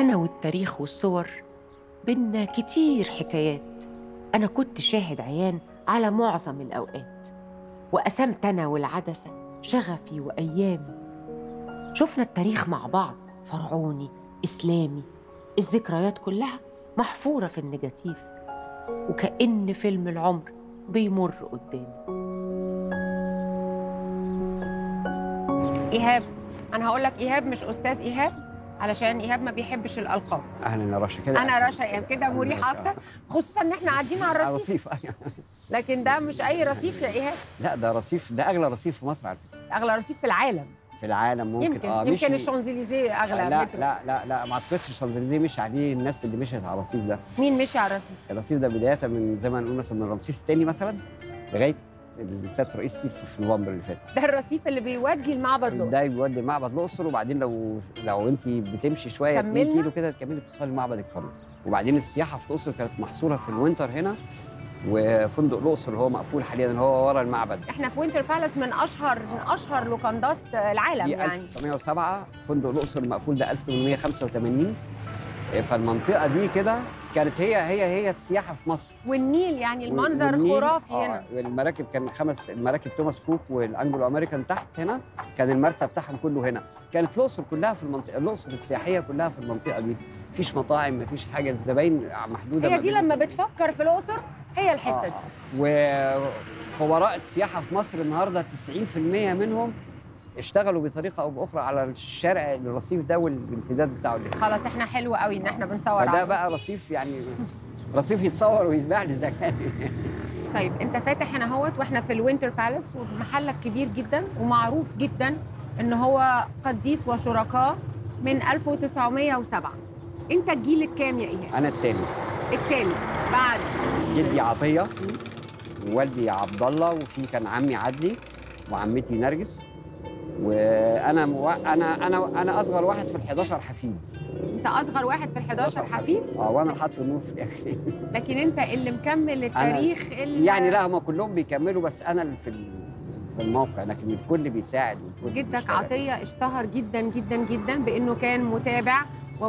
أنا والتاريخ والصور بينا كتير حكايات أنا كنت شاهد عيان على معظم الأوقات وقسمت أنا والعدسة شغفي وأيامي شفنا التاريخ مع بعض فرعوني إسلامي الذكريات كلها محفورة في النجاتيف وكأن فيلم العمر بيمر قدامي ايهاب انا هقول لك ايهاب مش استاذ ايهاب علشان ايهاب ما بيحبش الالقاب اهلا يا رشا كده انا أحسن. رشا ايهاب كده أهلاً مريحه رشا. اكتر خصوصا ان احنا قاعدين على على الرصيف رصيف أيوة. لكن ده مش اي رصيف يا ايهاب لا ده رصيف ده اغلى رصيف في مصر على فكره اغلى رصيف في العالم في العالم ممكن يمكن اه يمكن مشي- الشانزليزيه اغلى لا مترو. لا لا لا ما اعتقدش الشانزليزيه مشي عليه الناس اللي مشيت على الرصيف ده مين مشي على الرصيف الرصيف ده بدايه من زي ما نقول مثلا من رمسيس الثاني مثلا لغايه السيد رئيس السيسي في نوفمبر اللي فات ده الرصيف اللي بيودي المعبد ده الاقصر بيودي معبد الاقصر وبعدين لو لو انت بتمشي شويه 2 كملنا؟ كيلو كده تكملي توصلي لمعبد الكرنك وبعدين السياحه في الاقصر كانت محصوره في الوينتر هنا وفندق الاقصر اللي هو مقفول حاليا اللي هو ورا المعبد احنا في وينتر بالاس من اشهر من اشهر لوكاندات العالم دي يعني 1907 فندق الاقصر المقفول ده 1885 فالمنطقه دي كده كانت هي هي هي السياحه في مصر والنيل يعني المنظر والنيل- خرافي آه، هنا المراكب كان خمس المراكب توماس كوك والانجلو امريكان تحت هنا كان المرسى بتاعهم كله هنا كانت الاقصر كلها في المنطقه الاقصر السياحيه كلها في المنطقه دي مفيش مطاعم مفيش حاجه الزباين محدوده هي ما دي بين- لما بتفكر في الاقصر هي الحته دي وخبراء السياحه في مصر النهارده 90% منهم اشتغلوا بطريقه او باخرى على الشارع الرصيف ده والامتداد بتاعه اللي هنا. خلاص احنا حلو قوي ان احنا بنصور فده على بقى الرصيف. رصيف يعني رصيف يتصور ويتباع للزكاه طيب انت فاتح هنا اهوت واحنا في الوينتر بالاس ومحلك كبير جدا ومعروف جدا ان هو قديس وشركاء من 1907 انت الجيل الكام يا ايهاب؟ انا التاني الثالث بعد جدي عطيه ووالدي عبد الله وفي كان عمي عدلي وعمتي نرجس وانا مو... انا انا انا اصغر واحد في ال 11 حفيد انت اصغر واحد في ال 11 حفيد اه وانا اللي حاطط النور في الاخر لكن انت اللي مكمل التاريخ اللي يعني لا هم كلهم بيكملوا بس انا اللي في ال- في الموقع لكن الكل بيساعد والكل جدك بيشتغل. عطيه اشتهر جدا جدا جدا بانه كان متابع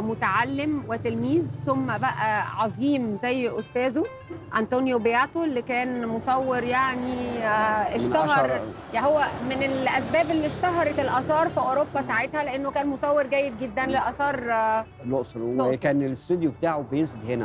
ومتعلم وتلميذ ثم بقى عظيم زي استاذه انطونيو بياتو اللي كان مصور يعني آه، من اشتهر أشهر- يعني هو من الاسباب اللي اشتهرت الاثار في اوروبا ساعتها لانه كان مصور جيد جدا لاثار آه، الاقصر الأقصر. وكان الاستوديو بتاعه بيزد هنا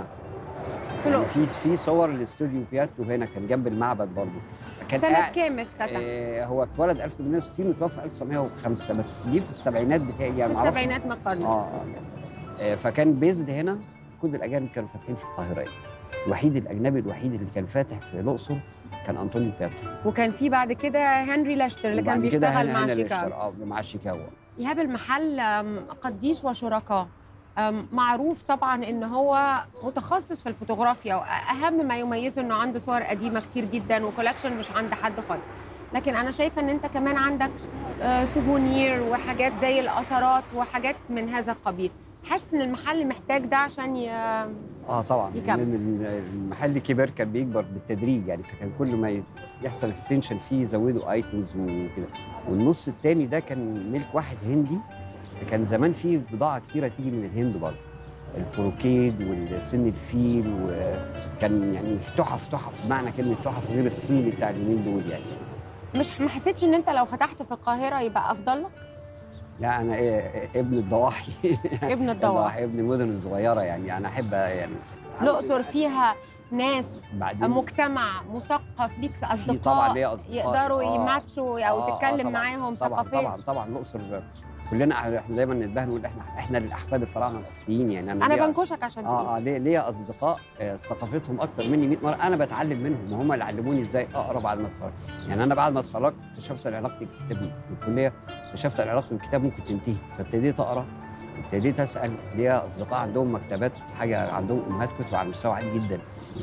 في يعني الأقصر. في في صور الاستوديو بياتو هنا كان جنب المعبد برضه كان سنه قاعد- كام افتتح؟ آه، هو اتولد 1860 وتوفى 1905 بس دي في السبعينات بتاعي يعني في معرفش السبعينات من القرن اه اه آه، فكان بيزد هنا كل الاجانب كانوا فاتحين في القاهره يعني. الوحيد الاجنبي الوحيد اللي كان فاتح في الاقصر كان انطونيو بياتو وكان في بعد كده هنري لاشتر اللي كان وبعد كده بيشتغل هنا- مع هنا شيكاغو ليشتر، اه مع شيكاغو ايهاب المحل آم، قديس وشركاء آم، معروف طبعا ان هو متخصص في الفوتوغرافيا واهم ما يميزه انه عنده صور قديمه كتير جدا وكولكشن مش عند حد خالص لكن انا شايفه ان انت كمان عندك آه، سوفونير وحاجات زي الاثارات وحاجات من هذا القبيل حاسس ان المحل محتاج ده عشان ي... اه طبعا يكمل. لان المحل كبر كان بيكبر بالتدريج يعني فكان كل ما يحصل اكستنشن فيه يزودوا ايتمز وكده والنص التاني ده كان ملك واحد هندي كان زمان فيه بضاعه كتيره تيجي من الهند برضه البروكيد والسن الفيل وكان يعني تحف تحف بمعنى كلمه تحف غير الصيني بتاع اليومين دول يعني مش ما حسيتش ان انت لو فتحت في القاهره يبقى افضل لك لا انا إيه ابن الضواحي ابن الضواحي ابن المدن الصغيره يعني انا احب يعني الاقصر فيها ناس بعدين مجتمع مثقف ليك في طبعا اصدقاء ليا اصدقاء يقدروا آه. يماتشوا او آه، آه، تتكلم طبعاً، معاهم طبعا ثقافيا طبعا طبعا الاقصر كلنا احنا دايما نتباهى نقول احنا احنا الاحفاد الفراعنه الاصليين يعني انا انا ليا- بنكشك عشان تقول اه اه ليا ليا اصدقاء آه، ثقافتهم اكتر مني 100 مره انا بتعلم منهم وهم اللي علموني ازاي اقرا بعد ما اتخرجت يعني انا بعد ما اتخرجت اكتشفت ان علاقتي بالكتاب من الكليه اكتشفت ان علاقتي بالكتاب ممكن تنتهي فابتديت اقرا ابتديت اسال ليا اصدقاء عندهم مكتبات حاجه عندهم امهات كتب على مستوى عالي جدا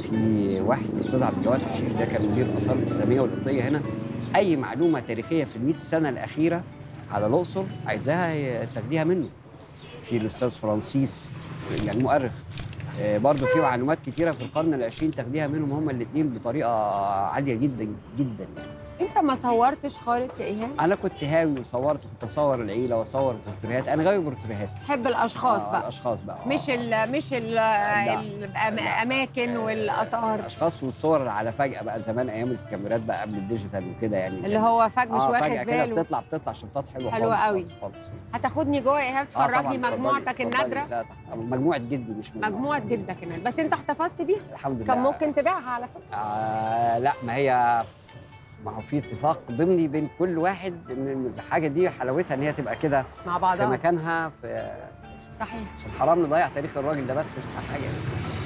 في واحد الاستاذ عبد الجواد حشيش ده كان مدير الاثار الاسلاميه والقبطيه هنا اي معلومه تاريخيه في ال 100 سنه الاخيره على الاقصر عايزاها تاخديها منه في الاستاذ فرانسيس يعني مؤرخ آه، برضه في معلومات كتيره في القرن العشرين تاخديها منهم هما الاثنين بطريقه عاليه جدا جدا يعني انت ما صورتش خالص يا ايهاب انا كنت هاوي وصورت كنت اصور العيله واصور بورتريهات انا غاوي بورتريهات تحب الاشخاص آه، بقى الاشخاص بقى آه. مش ال مش ال لا. الاماكن والاثار الاشخاص والصور على فجاه بقى زمان ايام الكاميرات بقى قبل الديجيتال وكده يعني اللي هو فجأة مش اه واخد فجاه كده باله بتطلع بتطلع شطات حلوه حلوة خالص قوي. خالص خالص هتاخدني جوه يا ايهاب آه، طبعاً، تفرجني اتفضلي، مجموعتك اتفضلي. النادره لا طبعاً. مجموعه جدي مش مجموعه جدك النادره بس انت احتفظت بيها الحمد لله كان ممكن تبيعها على فكره آه لا ما هي ما هو في اتفاق ضمني بين كل واحد ان الحاجه دي حلاوتها ان هي تبقى كده مع في بعضها مكانها في صحيح عشان حرام نضيع تاريخ الراجل ده بس مش حاجه